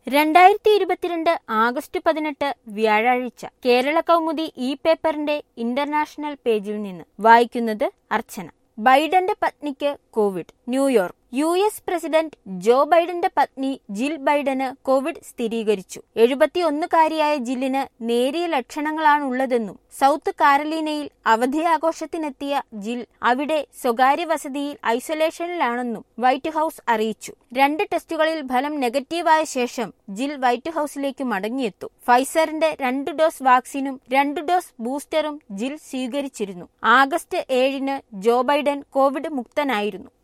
രണ്ടായിരത്തി ഇരുപത്തിരണ്ട് ആഗസ്റ്റ് പതിനെട്ട് വ്യാഴാഴ്ച കേരള കൗമുദി ഇ പേപ്പറിന്റെ ഇന്റർനാഷണൽ പേജിൽ നിന്ന് വായിക്കുന്നത് അർച്ചന ബൈഡന്റെ പത്നിക്ക് Covid New York U S president Joe ബൈഡന്റെ പത്നി ജിൽ ബൈഡന് കോവിഡ് സ്ഥിരീകരിച്ചു എഴുപത്തിയൊന്നുകാരിയായ ജില്ലിന് നേരിയ ലക്ഷണങ്ങളാണുള്ളതെന്നും സൗത്ത് കാരലീനയിൽ അവധിയാഘോഷത്തിനെത്തിയ ജിൽ അവിടെ സ്വകാര്യ വസതിയിൽ ഐസൊലേഷനിലാണെന്നും വൈറ്റ് ഹൌസ് അറിയിച്ചു രണ്ട് ടെസ്റ്റുകളിൽ ഫലം നെഗറ്റീവായ ശേഷം ജിൽ വൈറ്റ് ഹൌസിലേക്ക് മടങ്ങിയെത്തും ഫൈസറിന്റെ രണ്ട് ഡോസ് വാക്സിനും രണ്ട് ഡോസ് ബൂസ്റ്ററും ജിൽ സ്വീകരിച്ചിരുന്നു ആഗസ്റ്റ് ഏഴിന് ജോ ബൈഡൻ കോവിഡ് മുക്തനായിരുന്നു